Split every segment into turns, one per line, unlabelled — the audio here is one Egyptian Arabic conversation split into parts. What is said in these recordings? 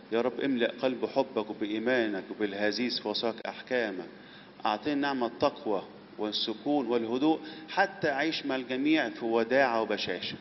يا رب املأ قلب حبك وبإيمانك وبالهزيز في وثائق أحكامك أعطينا نعمة التقوى والسكون والهدوء حتى أعيش مع الجميع في وداعة وبشاشة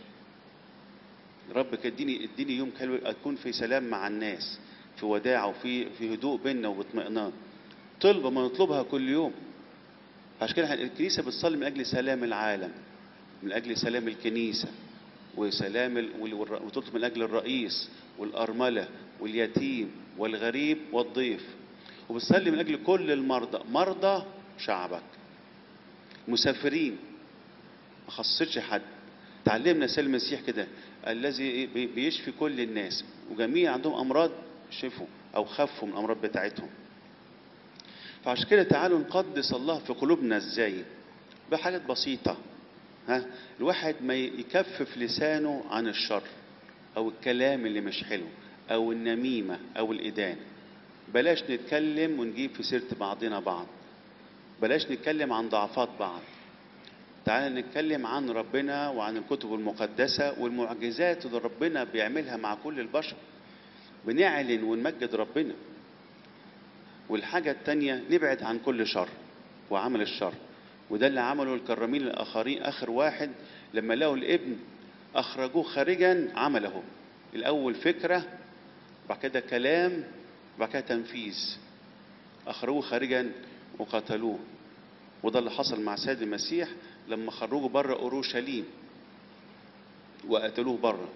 ربك اديني اديني يوم حلو اكون في سلام مع الناس في وداعة وفي في هدوء بيننا واطمئنان طلبة ما نطلبها كل يوم عشان كده الكنيسة بتصلي من أجل سلام العالم من أجل سلام الكنيسة وسلام ال... والر- وتطلب من أجل الرئيس والأرملة واليتيم والغريب والضيف وبتصلي من أجل كل المرضى مرضى شعبك مسافرين ما خصتش حد تعلمنا سيد المسيح كده الذي بي- بيشفي كل الناس وجميع عندهم امراض شفوا او خفوا من الامراض بتاعتهم فعشان كده تعالوا نقدس الله في قلوبنا ازاي بحاجات بسيطة ها الواحد ما يكفف لسانه عن الشر او الكلام اللي مش حلو او النميمة او الإدانة بلاش نتكلم ونجيب في سيرة بعضنا بعض بلاش نتكلم عن ضعفات بعض تعال نتكلم عن ربنا وعن الكتب المقدسة والمعجزات اللي ربنا بيعملها مع كل البشر بنعلن ونمجد ربنا والحاجة التانية نبعد عن كل شر وعمل الشر وده اللي عمله الكرامين الآخرين آخر واحد لما لقوا الابن أخرجوه خارجا عمله الأول فكرة بعد كده كلام بعد كده تنفيذ أخرجوه خارجا وقتلوه وده اللي حصل مع سيد المسيح لما خرجوا بره اورشليم وقتلوه بره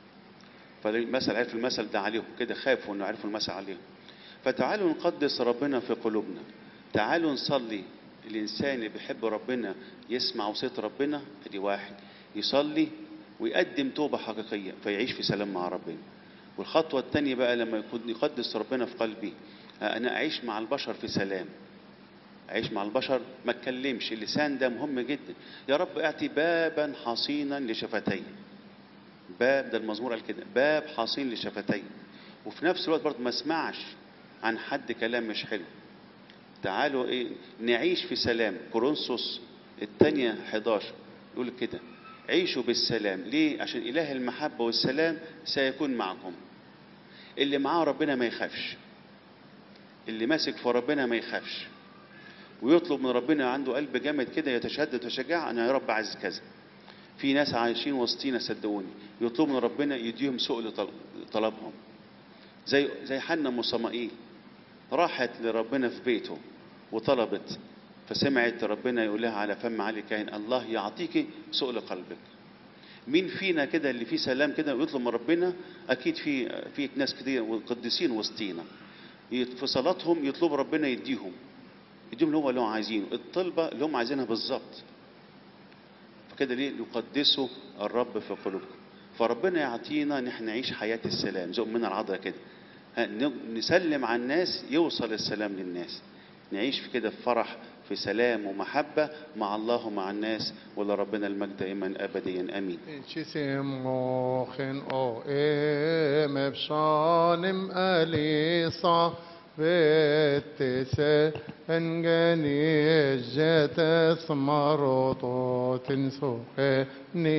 فالمثل عرف المثل ده عليهم كده خافوا انه عرفوا المثل عليهم فتعالوا نقدس ربنا في قلوبنا تعالوا نصلي الانسان اللي بيحب ربنا يسمع وصيه ربنا ادي واحد يصلي ويقدم توبه حقيقيه فيعيش في سلام مع ربنا والخطوه الثانيه بقى لما يكون يقدس ربنا في قلبي انا اعيش مع البشر في سلام أعيش مع البشر ما اتكلمش اللسان ده مهم جدا يا رب اعطي بابا حصينا لشفتي باب ده المزمور قال كده باب حصين لشفتي وفي نفس الوقت برضه ما اسمعش عن حد كلام مش حلو تعالوا ايه نعيش في سلام كورنثوس الثانية 11 يقول كده عيشوا بالسلام ليه عشان إله المحبة والسلام سيكون معكم اللي معاه ربنا ما يخافش اللي ماسك في ربنا ما يخافش ويطلب من ربنا عنده قلب جامد كده يتشدد وشجاع انا يا رب عايز كذا في ناس عايشين وسطينا صدقوني يطلبوا من ربنا يديهم سوء لطل- طلبهم زي زي حنا ام صمائيل راحت لربنا في بيته وطلبت فسمعت ربنا يقول لها على فم علي كاين الله يعطيك سؤل قلبك مين فينا كده اللي فيه سلام كده ويطلب من ربنا اكيد في في ناس كتير قديسين وسطينا في صلاتهم يطلبوا ربنا يديهم يديهم اللي هو اللي هم عايزينه الطلبة اللي هم عايزينها بالظبط فكده ليه يقدسوا الرب في قلوبكم فربنا يعطينا ان احنا نعيش حياة السلام زي من العذراء كده ها، ن- نسلم على الناس يوصل السلام للناس نعيش في كده في فرح في سلام ومحبة مع الله ومع الناس ولربنا المجد دائما أبديا أمين
چیسیم موخن او ام افشانم الیسا وتس انجني جت ثمرات تنسوخني